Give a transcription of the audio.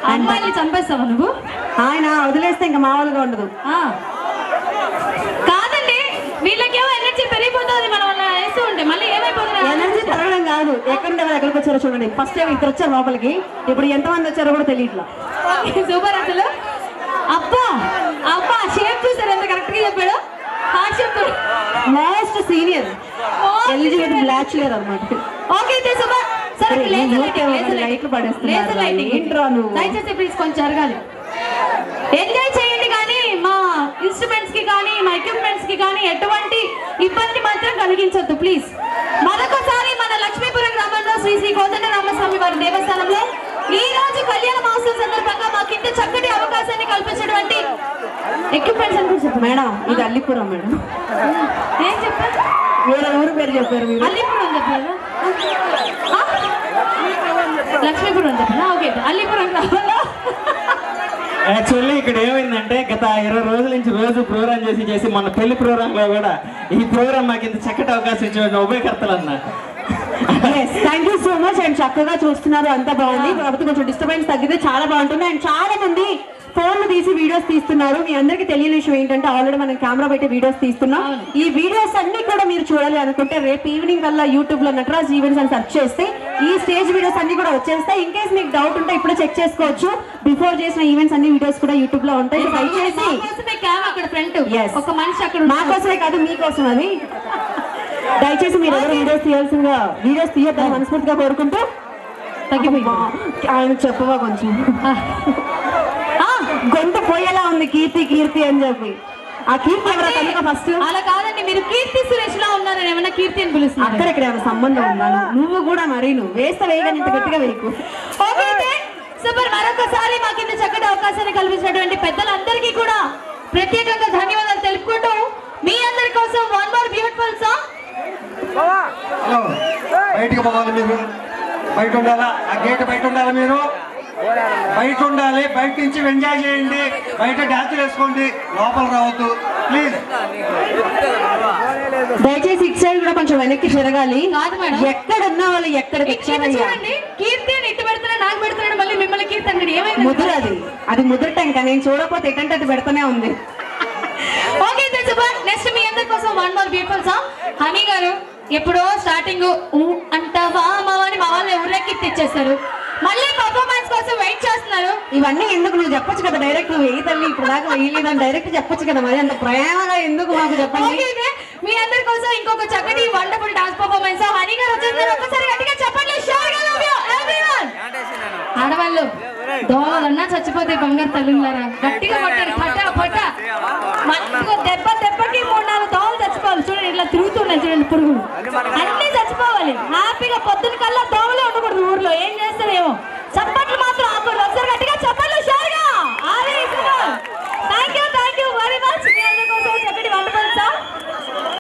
అమ్మాయిని చంపేస్తావా నువ్వు ఆయన వదిలేస్తే ఇంకా మామూలుగా ఉండదు ఆ. కాదండి వీళ్ళకేమో ఎనర్జీ పెరిగిపోతుంది మనం అలా వేస్తూ ఉంటే మళ్ళీ ఏమైపోతుంది ఎనర్జీ పెరగడం కాదు ఎక్కడుండే వాళ్ళు ఎక్కడికి వచ్చారో చూడండి ఫస్ట్ టైం ఇద్దరు వచ్చారు లోపలికి ఇప్పుడు ఎంతమంది వచ్చారో కూడా తెలియట్లా సూపర్ అసలు అబ్బా అబ్బా షేప్ చూసారు ఎంత కరెక్ట్ గా చెప్పాడు heart shape most senior eligibility bachelor అనమాట ఓకే అయితే సూపర్ సరే సరే, లేజర్ నువ్వు లైటింగ్ ఊరికే లేజర్ లైట్లు పడేస్తున్నారు లేజర్ రా, లైటింగ్ ఏంట్రా నువ్వు? దయచేసి ప్లీజ్ కొంచెం జరగాలి ఎంజాయ్ చేయండి కానీ మా ఇన్స్ట్రుమెంట్స్ కి కానీ మా ఎక్విప్మెంట్స్ కి కానీ ఎటువంటి ఇబ్బంది మాత్రం కలిగించొద్దు ప్లీజ్ మరొకసారి మన లక్ష్మీపురం గ్రామంలో శ్రీ శ్రీ కోదండ రామస్వామి వారి దేవస్థానంలో ఈ రోజు కళ్యాణ మహోత్సవం సందర్భంగా మాకింత చక్కటి అవకాశాన్ని కల్పించినటువంటి ఎక్విప్మెంట్స్ అని కూడా చెప్పండి మేడం ఇది అల్లిపురం మేడం ఏం చెప్పారు వేరే ఊరు పేరు చెప్పారు మీరు అల్లిపురం చెప్పారా ఆ? లక్ష్మీపురం చెప్పారా ఓకే అల్లిపురం గ్రామంలో యాక్చువల్లీ ఇక్కడ ఏమైందంటే గత ఇరవై రోజుల నుంచి రోజు ప్రోగ్రామ్ చేసి చేసి మన పెళ్లి ప్రోగ్రామ్ లో కూడా ఈ ప్రోగ్రామ్ మాకు ఇంత చక్కటి అవకాశం ఇచ్చిన ఉభయకర్తలు అన్న thank you so much and చక్కగా చూస్తున్నారు అంతా బాగుంది కాకపోతే కొంచెం డిస్టర్బెన్స్ తగ్గితే చాలా బాగుంటుంది అండ్ చాలా మంది ఫోన్లు తీసి వీడియోస్ తీస్తున్నారు మీ అందరికీ తెలియని విషయం ఏంటంటే ఆల్రెడీ మనం కెమెరా పెట్టి వీడియోస్ తీస్తున్నాం ఈ వీడియోస్ అన్ని కూడా మీరు చూడాలి అనుకుంటే రేపు ఈవినింగ్ కల్లా యూట్యూబ్ లో నటరాజ్ ఈవెంట్స్ అని సెర్చ్ చేస్తే ఈ స్టేజ్ వీడియోస్ అన్ని కూడా వచ్చేస్తాయి ఇన్ కేస్ మీకు డౌట్ ఉంటే ఇప్పుడే చెక్ చేసుకోవచ్చు బిఫోర్ చేసిన ఈవెంట్స్ అన్ని వీడియోస్ కూడా యూట్యూబ్ లో ఉంటాయి సో దయచేసి మా కోసమే క్యామ్ అక్కడ ఫ్రంట్ Yes. ఒక మనిషి అక్కడ మా కోసమే కాదు మీకోసం అది దయచేసి మీరు ఎవరు వీడియోస్ తీయాల్సిందిగా వీడియోస్ తీయొద్దని మనస్ఫూర్తిగా కోరుకుంటూ తగ్గిపోయింది అమ్మా, ఆయన చెప్పవా కొంచెం ఆ, ఆ, గొంతు పోయేలా ఉంది కీర్తి కీర్తి అని చెప్పి ఆ కీర్తి ఎవరో కనుక ఫస్ట్ అలా కాదండి మీరు కీర్తి సురేష్ లా ఉన్నారని ఏమన్నా కీర్తి అని పిలుస్తున్నారు అక్కడెక్కడ ఏమైనా సంబంధం ఉందా నువ్వు కూడా మరి నువ్వు వేస్తే వేయగానే ఇంత గట్టిగా వేయకు ఓకే అయితే సూపర్ మరొకసారి మాకు ఇంత చక్కటి అవకాశాన్ని కల్పించినటువంటి పెద్దలందరికీ కూడా ప్రత్యేకంగా ధన్యవాదాలు తెలుపుకుంటూ మీ అందరి కోసం one more beautiful song hello బయటికి పోవాలి మీరు బయట ఉండాలా ఆ గేట్ బయట ఉండాలి మీరు బయట ఉండాలి బయట నుంచి ఎంజాయ్ చేయండి బయట డాన్స్ వేసుకోండి లోపల రావద్దు ప్లీజ్ దయచేసి ఇటు సైడ్ కూడా కొంచెం వెనక్కి జరగాలి కాదు మేడం. ఎక్కడ ఉన్న వాళ్ళు ఎక్కడికి ఇక్కడ వచ్చారయ్యా చూడండి కీర్తి అని ఇటు పెడుతున్నా నాకు పెడుతున్నాడు మళ్ళీ మిమ్మల్ని కీర్తి అంగడి ఏమైంది ముదురు అది అది ముదురు టెంక నేను చూడకపోతే ఎటంటే అది పెడుతూనే ఉంది ఓకే సూపర్ నెక్స్ట్ మీ అందరి కోసం one more beautiful song Honey గారు ఎప్పుడో స్టార్టింగ్ ఊ అంటావా మావా అని మా వాళ్ళు ఎవరెక్కి తెచ్చేస్తారు మళ్ళీ పర్ఫార్మెన్స్ కోసం వెయిట్ చేస్తున్నారు ఇవన్నీ ఎందుకు నువ్వు చెప్పొచ్చు కదా డైరెక్ట్ నువ్వు వెయ్యి తల్లి ఇప్పుడు దాకా వెయ్యలేదని డైరెక్ట్ చెప్పొచ్చు కదా మరి అంత ప్రేమగా ఎందుకు మాకు చెప్పండి ఓకే అయితే మీ అందరి కోసం ఇంకొక చక్కటి వండర్ఫుల్ డాన్స్ పర్ఫార్మెన్స్ హనీ గారు వచ్చేసారు ఒక్కసారి గట్టిగా చెప్పండి షూర్ గా లవ్ యు ఎవ్రీవన్ ఆడవాళ్ళు దోమలన్నా చచ్చిపోతే బంగారు తల్లులారా గట్టిగా పట్టారు పట్ట పట్ట మ- ఇదిగో దెబ్బ దెబ్బకి మూడు నాలుగు దోమలు చచ్చిపోవాలి చూడండి ఇట్లా తిరుగుతున్నాయి చూడండి పురుగులు అన్ని